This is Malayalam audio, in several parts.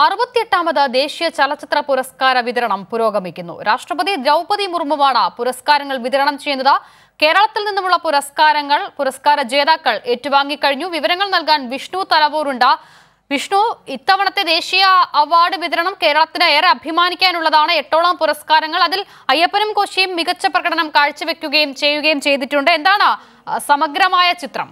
അറുപത്തിയെട്ടാമത് ദേശീയ ചലച്ചിത്ര പുരസ്കാര വിതരണം പുരോഗമിക്കുന്നു രാഷ്ട്രപതി ദ്രൗപതി മുർമുവാണ് പുരസ്കാരങ്ങൾ വിതരണം ചെയ്യുന്നത് കേരളത്തിൽ നിന്നുമുള്ള പുരസ്കാരങ്ങൾ പുരസ്കാര ജേതാക്കൾ ഏറ്റുവാങ്ങിക്കഴിഞ്ഞു വിവരങ്ങൾ നൽകാൻ വിഷ്ണു തലവൂറുണ്ട് വിഷ്ണു ഇത്തവണത്തെ ദേശീയ അവാർഡ് വിതരണം കേരളത്തിന് ഏറെ അഭിമാനിക്കാനുള്ളതാണ് എട്ടോളം പുരസ്കാരങ്ങൾ അതിൽ അയ്യപ്പനും കോശിയും മികച്ച പ്രകടനം കാഴ്ചവെക്കുകയും ചെയ്യുകയും ചെയ്തിട്ടുണ്ട് എന്താണ് ആ, സമഗ്രമായ ചിത്രം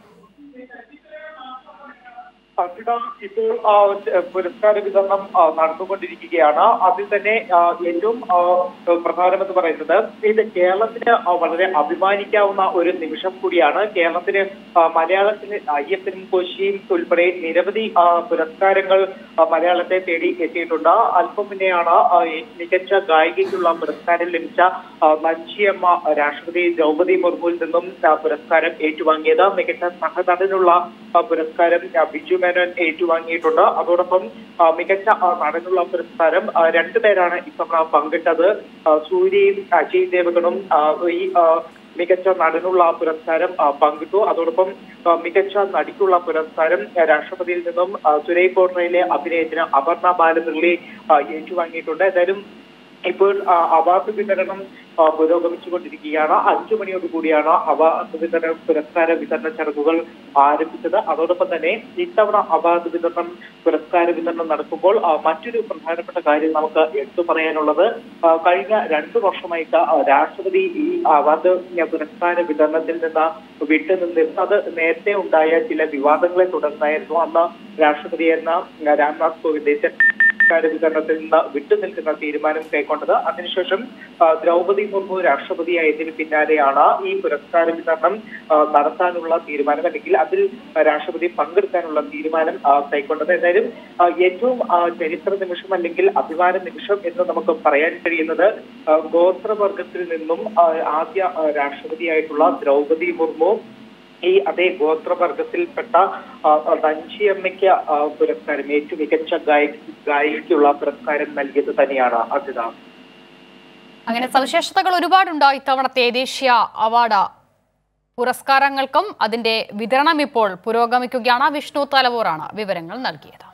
അർപ്പിത ഇപ്പോൾ ആ, ച- പുരസ്കാര വിതരണം ആ, നടന്നുകൊണ്ടിരിക്കുകയാണ് അതിൽ തന്നെ ആ, ഏറ്റവും ആ, പ്രധാനമെന്ന് പറയുന്നത് ഇത് കേരളത്തിന് ആ, വളരെ അഭിമാനിക്കാവുന്ന ഒരു നിമിഷം കൂടിയാണ് കേരളത്തിന് ആ, മലയാളത്തിന് അയ്യപ്പനും കോശിയും ഉൾപ്പെടെ നിരവധി ആ, പുരസ്കാരങ്ങൾ ആ, മലയാളത്തെ തേടി എത്തിയിട്ടുണ്ട് അല്പം മുന്നെയാണ് ആ, ഈ മികച്ച ഗായികയ്ക്കുള്ള പുരസ്കാരം ലഭിച്ച ആ, നഞ്ചിയമ്മ രാഷ്ട്രപതി ദ്രൗപതി മുർമുവിൽ നിന്നും ആ, പുരസ്കാരം ഏറ്റുവാങ്ങിയത് മികച്ച സഹനടനുള്ള ആ, പുരസ്കാരം ആ, ബിജു മേനോൻ ഏറ്റുവാങ്ങിയിട്ടുണ്ട് അതോടൊപ്പം ആ, മികച്ച ആ, നടനുള്ള പുരസ്കാരം ആ, രണ്ടുപേരാണ് ഇത്തവണ പങ്കിട്ടത് ആ, സൂര്യയും അജയ് ദേവഗണും ആ, ഈ ആ, മികച്ച നടനുള്ള പുരസ്കാരം ആ, പങ്കിട്ടു അതോടൊപ്പം ആ, മികച്ച നടിക്കുള്ള പുരസ്കാരം ആ, രാഷ്ട്രപതിയിൽ നിന്നും ആ, സുരേഷ് കോട്ടറയിലെ അഭിനയത്തിന് അപർണ ബാലമുരളി ആ, ഏറ്റുവാങ്ങിയിട്ടുണ്ട് എന്തായാലും ഇപ്പോൾ ആ, അവാർഡ് വിതരണം ആ, പുരോഗമിച്ചുകൊണ്ടിരിക്കുകയാണ് അഞ്ചു മണിയോട് കൂടിയാണ് അവാർഡ് വിതരണ പുരസ്കാര വിതരണ ചടങ്ങുകൾ ആരംഭിച്ചത് അതോടൊപ്പം തന്നെ ഇത്തവണ അവാർഡ് വിതരണം പുരസ്കാര വിതരണം നടക്കുമ്പോൾ ആ, മറ്റൊരു പ്രധാനപ്പെട്ട കാര്യം നമുക്ക് എടുത്തു പറയാനുള്ളത് ആ, കഴിഞ്ഞ രണ്ടു വർഷമായിട്ട് ആ, രാഷ്ട്രപതി ഈ അവാർഡ് പുരസ്കാര വിതരണത്തിൽ നിന്ന് വിട്ടുനിന്നിരുന്നു അത് നേരത്തെ ഉണ്ടായ ചില വിവാദങ്ങളെ തുടർന്നായിരുന്നു അന്ന് രാഷ്ട്രപതിയായിരുന്ന രാംനാഥ് കോവിന്ദ് പുരസ്കാര വിതരണത്തിൽ നിന്ന് വിട്ടുനിൽക്കുന്ന തീരുമാനം കൈക്കൊണ്ടത് അതിനുശേഷം ആ, ദ്രൗപതി മുർമു രാഷ്ട്രപതിയായതിനു പിന്നാലെയാണ് ഈ പുരസ്കാര വിതരണം ആ, നടത്താനുള്ള തീരുമാനം അല്ലെങ്കിൽ അതിൽ രാഷ്ട്രപതി പങ്കെടുക്കാനുള്ള തീരുമാനം ആ, കൈക്കൊണ്ടത് എന്തായാലും ആ, ഏറ്റവും ആ, ചരിത്ര നിമിഷം അല്ലെങ്കിൽ അഭിമാന നിമിഷം എന്ന് നമുക്ക് പറയാൻ കഴിയുന്നത് ആ, ഗോത്രവർഗത്തിൽ നിന്നും ആ, ആദ്യ ആ, രാഷ്ട്രപതിയായിട്ടുള്ള ദ്രൗപതി മുർമു ഈ അതേ ഗോത്രവർഗത്തിൽപ്പെട്ട ആ, നഞ്ചിയമ്മയ്ക്ക് ആ, പുരസ്കാരം ഏറ്റവും മികച്ച ഗായ ഗായികയ്ക്കുള്ള പുരസ്കാരം നൽകിയത് തന്നെയാണ് അജിത അങ്ങനെ സവിശേഷതകൾ ഒരുപാടുണ്ട് ഇത്തവണത്തെ ദേശീയ അവാർഡ് പുരസ്കാരങ്ങൾക്കും അതിന്റെ വിതരണം ഇപ്പോൾ പുരോഗമിക്കുകയാണ് വിഷ്ണു തലവൂറാണ് വിവരങ്ങൾ നൽകിയത്